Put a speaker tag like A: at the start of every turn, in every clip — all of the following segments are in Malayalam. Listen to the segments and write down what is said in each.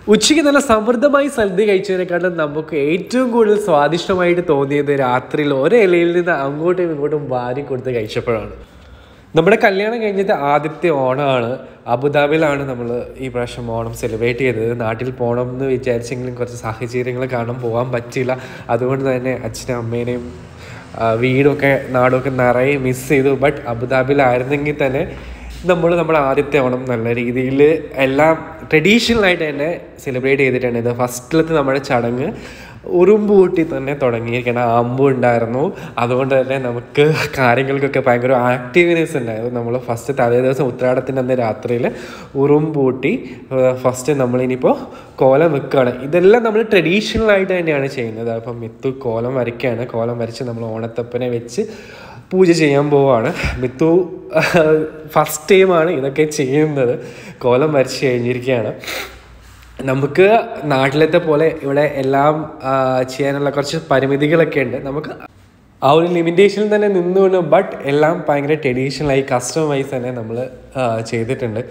A: ഉച്ചയ്ക്ക് നല്ല സമൃദ്ധമായി സദ്യ കഴിച്ചതിനെക്കാളും നമുക്ക് ഏറ്റവും കൂടുതൽ സ്വാദിഷ്ടമായിട്ട് തോന്നിയത് രാത്രിയിൽ ഒരേ ഇലയിൽ നിന്ന് അങ്ങോട്ടും ഇങ്ങോട്ടും വാരി കൊടുത്ത് കഴിച്ചപ്പോഴാണ് നമ്മുടെ കല്യാണം കഴിഞ്ഞിട്ട് ആദ്യത്തെ ഓണമാണ് അബുദാബിയിലാണ് നമ്മൾ ഈ പ്രാവശ്യം ഓണം സെലിബ്രേറ്റ് ചെയ്തത് നാട്ടിൽ പോകണം എന്ന് വിചാരിച്ചെങ്കിലും കുറച്ച് സാഹചര്യങ്ങൾ കാരണം പോകാൻ പറ്റില്ല അതുകൊണ്ട് തന്നെ അച്ഛനും അമ്മേനെയും ആ, വീടൊക്കെ നാടൊക്കെ നിറയെ മിസ് ചെയ്തു ബട്ട് അബുദാബിയിലായിരുന്നെങ്കിൽ തന്നെ നമ്മൾ നമ്മുടെ ആദ്യത്തെ ഓണം നല്ല രീതിയിൽ എല്ലാം ട്രഡീഷണൽ ആയിട്ട് തന്നെ സെലിബ്രേറ്റ് ചെയ്തിട്ടുണ്ട് ഇത് ഫസ്റ്റിലത്തെ നമ്മുടെ ചടങ്ങ് ഉറുമ്പ് കൂട്ടി തന്നെ തുടങ്ങിയിരിക്കണം അമ്പു ഉണ്ടായിരുന്നു അതുകൊണ്ട് തന്നെ നമുക്ക് കാര്യങ്ങൾക്കൊക്കെ ഭയങ്കര ആക്റ്റീവ്നെസ് ഉണ്ടായിരുന്നു നമ്മൾ ഫസ്റ്റ് തലേ ദിവസം ഉത്രാടത്തിൻ്റെ അന്ന് രാത്രിയിൽ ഉറുമ്പ് കൂട്ടി ഫസ്റ്റ് നമ്മളിനിയിപ്പോൾ കോലം വെക്കുകയാണ് ഇതെല്ലാം നമ്മൾ ട്രഡീഷണൽ ആയിട്ട് തന്നെയാണ് ചെയ്യുന്നത് അപ്പം മിത്തു കോലം വരയ്ക്കുകയാണ് കോലം വരച്ച് നമ്മൾ ഓണത്തപ്പനെ വെച്ച് പൂജ ചെയ്യാൻ പോവാണ് മിത്തു ഫസ്റ്റ് ടൈമാണ് ഇതൊക്കെ ചെയ്യുന്നത് കോലം വരച്ച് കഴിഞ്ഞിരിക്കുകയാണ് നമുക്ക് നാട്ടിലത്തെ പോലെ ഇവിടെ എല്ലാം ആ, ചെയ്യാനുള്ള കുറച്ച് പരിമിതികളൊക്കെ ഉണ്ട് നമുക്ക് ആ ഒരു ലിമിറ്റേഷനിൽ തന്നെ നിന്നുകൊണ്ട് ബട്ട് എല്ലാം ഭയങ്കര ട്രഡീഷണലായി കസ്റ്റമൈസ് തന്നെ നമ്മൾ ചെയ്തിട്ടുണ്ട്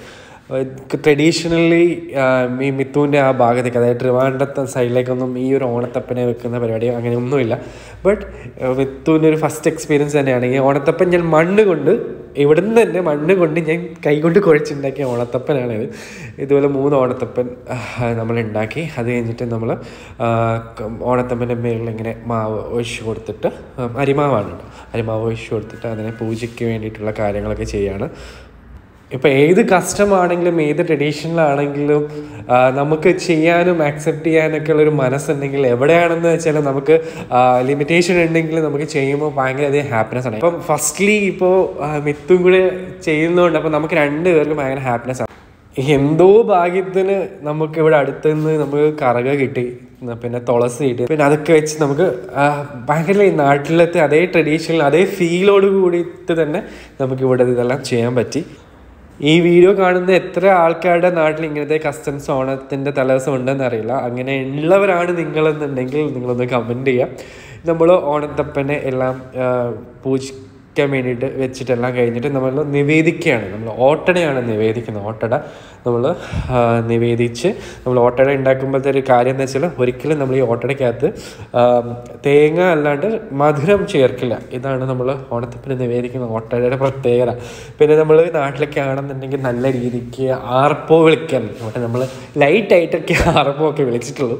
A: ട്രഡീഷണലി ഈ മിത്തുവിൻ്റെ ആ ഭാഗത്തേക്ക് അതായത് ട്രിവാൻഡ്രത്തെ സൈഡിലേക്കൊന്നും ഈ ഒരു ഓണത്തപ്പനെ വെക്കുന്ന പരിപാടിയോ അങ്ങനെയൊന്നുമില്ല ബട്ട് മിത്തുവിൻ്റെ ഒരു ഫസ്റ്റ് എക്സ്പീരിയൻസ് തന്നെയാണ് ഈ ഓണത്തപ്പൻ ഞാൻ മണ്ണ് കൊണ്ട് ഇവിടുന്ന് തന്നെ മണ്ണ് കൊണ്ട് ഞാൻ കൈകൊണ്ട് കുഴച്ചുണ്ടാക്കിയ ഓണത്തപ്പനാണിത് ഇതുപോലെ മൂന്ന് ഓണത്തപ്പൻ നമ്മൾ ഉണ്ടാക്കി അത് കഴിഞ്ഞിട്ട് നമ്മൾ ഓണത്തപ്പൻ്റെ മേളിൽ ഇങ്ങനെ മാവ് ഒഴിച്ച് കൊടുത്തിട്ട് ആ, അരിമാവാണ് കേട്ടോ അരിമാവ് ഒഴിച്ച് കൊടുത്തിട്ട് അതിനെ പൂജയ്ക്ക് വേണ്ടിയിട്ടുള്ള കാര്യങ്ങളൊക്കെ ചെയ്യാണ് ഇപ്പം ഏത് കസ്റ്റമാണെങ്കിലും ഏത് ട്രഡീഷണൽ ആണെങ്കിലും ആ, നമുക്ക് ചെയ്യാനും ആക്സെപ്റ്റ് ചെയ്യാനൊക്കെ ഉള്ളൊരു മനസ്സുണ്ടെങ്കിൽ എവിടെയാണെന്ന് വെച്ചാൽ നമുക്ക് ലിമിറ്റേഷൻ ഉണ്ടെങ്കിൽ നമുക്ക് ചെയ്യുമ്പോൾ ഭയങ്കര അധികം ഹാപ്പിനെസ് ആണ് ഇപ്പം ഫസ്റ്റ്ലി ഇപ്പോൾ മിത്തും കൂടെ ചെയ്യുന്നതുകൊണ്ട് അപ്പോൾ നമുക്ക് രണ്ട് പേർക്കും ഭയങ്കര ഹാപ്പിനെസ് ആണ് എന്തോ ഭാഗ്യത്തിന് നമുക്ക് ഇവിടെ അടുത്ത് നിന്ന് നമുക്ക് കറക കിട്ടി ന്ന പിന്നെ തുളസി കിട്ടി പിന്നെ അതൊക്കെ വെച്ച് നമുക്ക് ആ, ഭയങ്കര ഈ നാട്ടിലത്തെ അതേ ട്രഡീഷണൽ അതേ ഫീലോട് കൂടിയിട്ട് തന്നെ നമുക്ക് ഇവിടെ ഇതെല്ലാം ചെയ്യാൻ പറ്റി ഈ വീഡിയോ കാണുന്ന എത്ര ആൾക്കാരുടെ നാട്ടിൽ ഇങ്ങനത്തെ കസ്റ്റംസ് ഓണത്തിൻ്റെ തലേദിവസം ഉണ്ടെന്ന് അറിയില്ല അങ്ങനെ ഉള്ളവരാണ് നിങ്ങളെന്നുണ്ടെങ്കിൽ നിങ്ങളൊന്ന് കമൻറ്റ് ചെയ്യാം നമ്മൾ ഓണത്തപ്പനെ എല്ലാം ആ, പൂജിക്കാൻ വേണ്ടിയിട്ട് വെച്ചിട്ടെല്ലാം കഴിഞ്ഞിട്ട് നമ്മൾ നിവേദിക്കുകയാണ് നമ്മൾ ഓട്ടടയാണ് നിവേദിക്കുന്നത് ഓട്ടട നമ്മൾ നിവേദിച്ച് നമ്മൾ ഓട്ടട ഉണ്ടാക്കുമ്പോഴത്തെ ഒരു കാര്യം എന്ന് വെച്ചാൽ ഒരിക്കലും നമ്മൾ ഈ ഓട്ടടയ്ക്കകത്ത് ആ, തേങ്ങ അല്ലാണ്ട് മധുരം ചേർക്കില്ല ഇതാണ് നമ്മൾ ഓണത്തപ്പന് നിവേദിക്കുന്ന ഓട്ടടയുടെ പ്രത്യേകത പിന്നെ നമ്മൾ നാട്ടിലൊക്കെ ആണെന്നുണ്ടെങ്കിൽ നല്ല രീതിക്ക് ആർപ്പോ വിളിക്കാൻ ഇവിടെ നമ്മൾ ലൈറ്റായിട്ടൊക്കെ ആർപ്പോ ഒക്കെ വിളിച്ചിട്ടുള്ളൂ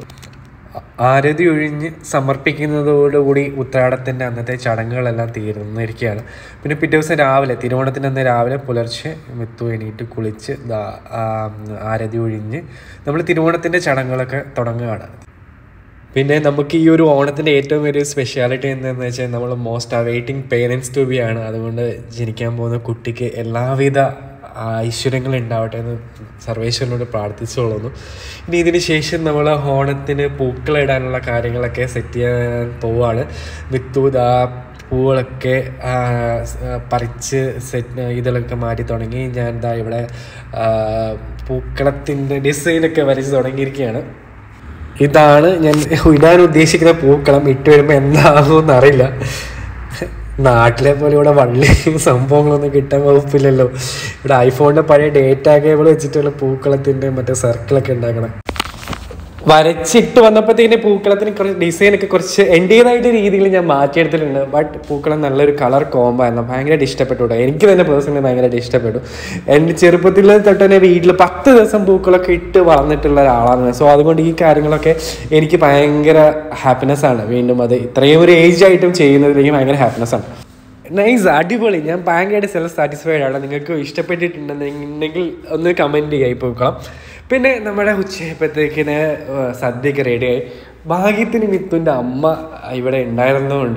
A: ആരതി ഒഴിഞ്ഞ് സമർപ്പിക്കുന്നതോടുകൂടി ഉത്രാടത്തിൻ്റെ അന്നത്തെ ചടങ്ങുകളെല്ലാം തീർന്നിരിക്കുകയാണ് പിന്നെ പിറ്റേ ദിവസം രാവിലെ തിരുവോണത്തിൻ്റെ അന്ന് രാവിലെ പുലർച്ചെ മെത്തു എണീറ്റ് കുളിച്ച് ദാ ആ, ആരതി ഒഴിഞ്ഞ് നമ്മൾ തിരുവോണത്തിൻ്റെ ചടങ്ങുകളൊക്കെ തുടങ്ങുകയാണ് പിന്നെ നമുക്ക് ഈ ഒരു ഓണത്തിൻ്റെ ഏറ്റവും വലിയ സ്പെഷ്യാലിറ്റി എന്താണെന്ന് വെച്ചാൽ നമ്മൾ most awaiting parents to be ആണ് അതുകൊണ്ട് ജനിക്കാൻ പോകുന്ന കുട്ടിക്ക് എല്ലാവിധ ഐശ്വര്യങ്ങൾ ഉണ്ടാവട്ടെ എന്ന് സർവേശ്വരനോട് പ്രാർത്ഥിച്ചോളുന്നു ഇനി ഇതിന് ശേഷം നമ്മൾ ഓണത്തിന് പൂക്കളിടാനുള്ള കാര്യങ്ങളൊക്കെ സെറ്റ് ചെയ്യാൻ പോവാണ് വിത്തൂത പൂവുകളൊക്കെ ആ, സ്- ആ, പറിച്ച് സെറ്റ് ഇതിലൊക്കെ മാറ്റി തുടങ്ങി ഞാൻ എന്താ ഇവിടെ ആ, പൂക്കളത്തിൻ്റെ ഡിസൈനൊക്കെ വരച്ച് തുടങ്ങിയിരിക്കുകയാണ് ഇതാണ് ഞാൻ ഇടാൻ ഉദ്ദേശിക്കുന്ന പൂക്കളം ഇട്ട് വരുമ്പോൾ എന്താകുമെന്ന് അറിയില്ല നാട്ടിലെ പോലെ ഇവിടെ വള്ളി സംഭവങ്ങളൊന്നും കിട്ടാൻ വകുപ്പില്ലല്ലോ ഇവിടെ ഐഫോണിന്റെ പഴയ ഡേറ്റ കേബിൾ വെച്ചിട്ടുള്ള പൂക്കളത്തിന്റെ മറ്റേ സർക്കിളൊക്കെ ഉണ്ടാക്കണം വരച്ചിട്ട് വന്നപ്പോഴത്തേക്കിന് പൂക്കളത്തിന് കുറച്ച് ഡിസൈനൊക്കെ കുറച്ച് എൻ്റേതായിട്ട് രീതിയിൽ ഞാൻ മാറ്റിയെടുത്തിട്ടുണ്ട് ബട്ട് പൂക്കളം നല്ലൊരു കളർ കോംബോ ആയിരുന്നു ഭയങ്കരമായിട്ട് ഇഷ്ടപ്പെട്ടു കേട്ടോ എനിക്ക് തന്നെ പേഴ്സണലി ഭയങ്കരമായിട്ട് ഇഷ്ടപ്പെട്ടു എൻ്റെ ചെറുപ്പത്തിൽ തൊട്ട് തന്നെ വീട്ടിൽ പത്ത് ദിവസം പൂക്കളൊക്കെ ഇട്ട് വളർന്നിട്ടുള്ള ഒരാളാണ് സോ അതുകൊണ്ട് ഈ കാര്യങ്ങളൊക്കെ എനിക്ക് ഭയങ്കര ഹാപ്പിനെസ് ആണ് വീണ്ടും അത് ഇത്രയും ഒരു ഏജ് ആയിട്ടും ചെയ്യുന്നതിൽ എനിക്ക് ഭയങ്കര ഹാപ്പിനെസ് ആണ് നൈസ് അടിപൊളി ഞാൻ ഭയങ്കരമായിട്ട് സെൽഫ് സാറ്റിസ്ഫൈഡ് ആണ് നിങ്ങൾക്ക് ഇഷ്ടപ്പെട്ടിട്ടുണ്ടെന്നുണ്ടെങ്കിൽ ഒന്ന് കമൻറ്റ് ചെയ്യുക ഇപ്പോൾ നോക്കാം പിന്നെ നമ്മുടെ ഉച്ചയപ്പോഴത്തേക്കിന് സദ്യയൊക്കെ റെഡിയായി ഭാഗ്യത്തിന് മിത്തുൻ്റെ അമ്മ ഇവിടെ ഉണ്ടായിരുന്നതുകൊണ്ട്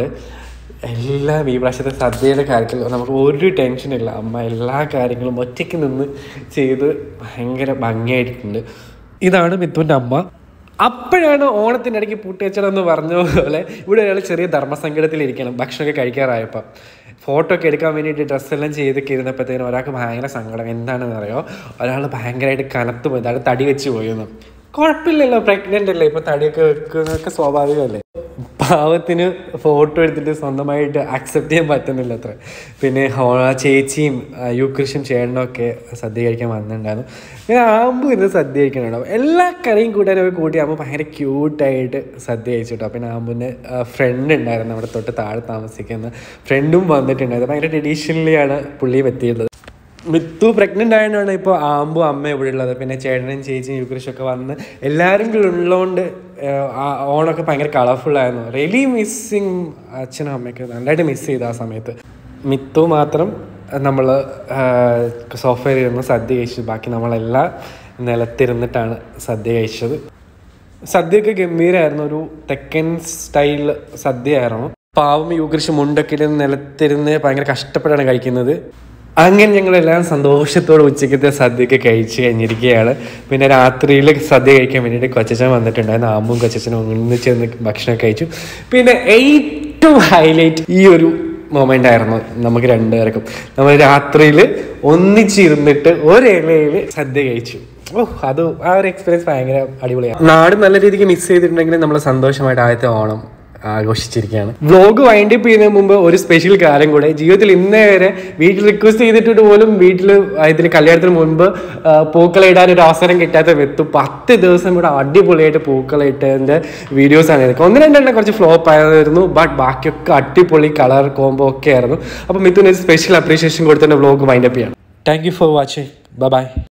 A: എല്ലാം ഈ പ്രാവശ്യത്തെ സദ്യയുടെ കാര്യത്തിൽ നമുക്ക് ഒരു ടെൻഷനില്ല അമ്മ എല്ലാ കാര്യങ്ങളും ഒറ്റയ്ക്ക് നിന്ന് ചെയ്ത് ഭയങ്കര ഭംഗിയായിട്ടുണ്ട് ഇതാണ് മിത്തുൻ്റെ അമ്മ അപ്പോഴാണ് ഓണത്തിൻ്റെ ഇടയ്ക്ക് പൂട്ടിയച്ചടം എന്ന് പറഞ്ഞ പോലെ ഇവിടെ ഒരാൾ ചെറിയ ധർമ്മസങ്കടത്തിലിരിക്കണം ഭക്ഷണമൊക്കെ കഴിക്കാറായപ്പോൾ ഫോട്ടോ ഒക്കെ എടുക്കാൻ വേണ്ടിയിട്ട് ഡ്രസ്സെല്ലാം ചെയ്തൊക്കെ ഇരുന്നപ്പോഴത്തേനും ഒരാൾക്ക് ഭയങ്കര സങ്കടം എന്താണെന്ന് അറിയോ ഒരാൾ ഭയങ്കരമായിട്ട് കനത്ത് പോയി അയാൾ തടി വെച്ച് പോയെന്ന് കുഴപ്പമില്ലല്ലോ പ്രഗ്നൻ്റ് അല്ലേ ഇപ്പോൾ തടിയൊക്കെ വെക്കുന്നതൊക്കെ സ്വാഭാവികമല്ലേ പാവത്തിന് ഫോട്ടോ എടുത്തിട്ട് സ്വന്തമായിട്ട് അക്സെപ്റ്റ് ചെയ്യാൻ പറ്റുന്നില്ല അത്ര പിന്നെ ഹോ- ആ ചേച്ചിയും ആ, യുക്രിഷും ചേട്ടനും ഒക്കെ സദ്യ കഴിക്കാൻ വന്നിട്ടുണ്ടായിരുന്നു പിന്നെ ആമ്പു ഇരുന്ന് സദ്യ കഴിക്കണുണ്ടാവും എല്ലാ കറിയും കൂട്ടാനൊക്കെ കൂട്ടി ആകുമ്പോൾ ഭയങ്കര ക്യൂട്ടായിട്ട് സദ്യ കഴിച്ചിട്ടോ പിന്നെ ആമ്പുവിന് ഫ്രണ്ട് ഉണ്ടായിരുന്നു നമ്മുടെ തൊട്ട് താഴെ താമസിക്കുന്ന ഫ്രണ്ടും വന്നിട്ടുണ്ടായിരുന്നു ഭയങ്കര ട്രഡീഷണലിയാണ് പുള്ളി എത്തിയുള്ളത് മിത്തു പ്രഗ്നൻ്റ് ആയതുകൊണ്ടാണ് ഇപ്പോൾ ആമ്പും അമ്മ ഇവിടെ ഉള്ളത് പിന്നെ ചേട്ടനും ചേച്ചിയും യുക്രിഷൊക്കെ വന്ന് എല്ലാവരും കൂടി ഉള്ളതുകൊണ്ട് ഏഹ്, ആ ഓണമൊക്കെ ഭയങ്കര കളർഫുൾ ആയിരുന്നു റിയലി മിസ്സിങ് അച്ഛനും അമ്മയൊക്കെ നല്ലതായിട്ട് മിസ് ചെയ്തു ആ സമയത്ത് മിത്തു മാത്രം നമ്മൾ സോഫയിൽ ഇരുന്ന് സദ്യ കഴിച്ചു ബാക്കി നമ്മളെല്ലാം നിലത്തിരുന്നിട്ടാണ് സദ്യ കഴിച്ചത് സദ്യയൊക്കെ ഗംഭീരമായിരുന്നു ഒരു തെക്കൻ സ്റ്റൈൽ സദ്യയായിരുന്നു പാവം യൂകൃഷി മുണ്ടൊക്കെ ഇരുന്ന് നിലത്തിരുന്ന് ഭയങ്കര കഷ്ടപ്പെട്ടാണ് കഴിക്കുന്നത് അങ്ങനെ ഞങ്ങളെല്ലാം സന്തോഷത്തോടെ ഉച്ചക്കത്തെ സദ്യയൊക്കെ കഴിച്ച് കഴിഞ്ഞിരിക്കുകയാണ് പിന്നെ രാത്രിയിൽ സദ്യ കഴിക്കാൻ വേണ്ടിയിട്ട് കൊച്ചച്ചൻ വന്നിട്ടുണ്ടായിരുന്നു ആമ്പും കൊച്ചച്ചനും ഒന്നിച്ച് നിന്ന് ഭക്ഷണം കഴിച്ചു പിന്നെ ഏറ്റവും ഹൈലൈറ്റ് ഈ ഒരു മൊമെൻ്റ് ആയിരുന്നു നമുക്ക് രണ്ടുപേർക്കും നമ്മൾ രാത്രിയിൽ ഒന്നിച്ചിരുന്നിട്ട് ഒരിലയിൽ സദ്യ കഴിച്ചു ഓ അത് ആ ഒരു എക്സ്പീരിയൻസ് ഭയങ്കര അടിപൊളിയാണ് നാട് നല്ല രീതിക്ക് മിസ് ചെയ്തിട്ടുണ്ടെങ്കിൽ നമ്മൾ സന്തോഷമായിട്ട് ആദ്യത്തെ ഓണം ആഘോഷിച്ചിരിക്കുകയാണ് വ്ലോഗ് വൈൻഡ് അപ്പ് ചെയ്യുന്നതിന് മുമ്പ് ഒരു സ്പെഷ്യൽ കാര്യം കൂടെ ജീവിതത്തിൽ ഇന്നേ വരെ വീട്ടിൽ റിക്വസ്റ്റ് ചെയ്തിട്ട് പോലും വീട്ടിൽ ഇതിന് കല്യാണത്തിന് മുൻപ് ആ, പൂക്കളിടാൻ ഒരു അവസരം കിട്ടാത്ത വെത്തു പത്ത് ദിവസം കൂടെ അടിപൊളിയായിട്ട് പൂക്കളിട്ടതിൻ്റെ വീഡിയോസാണ് ഇതൊക്കെ ഒന്ന് രണ്ടെണ്ണം കുറച്ച് ഫ്ലോപ്പ് ആയിരുന്നു ബട്ട് ബാക്കിയൊക്കെ അടിപൊളി കളർ കോംബോ ഒക്കെ ആയിരുന്നു അപ്പം മിഥുന് സ്പെഷ്യൽ അപ്രീഷിയേഷൻ കൊടുത്തതിൻ്റെ വ്ലോഗ് വൈൻഡ് അപ്പ് ചെയ്യണം thank you for watching by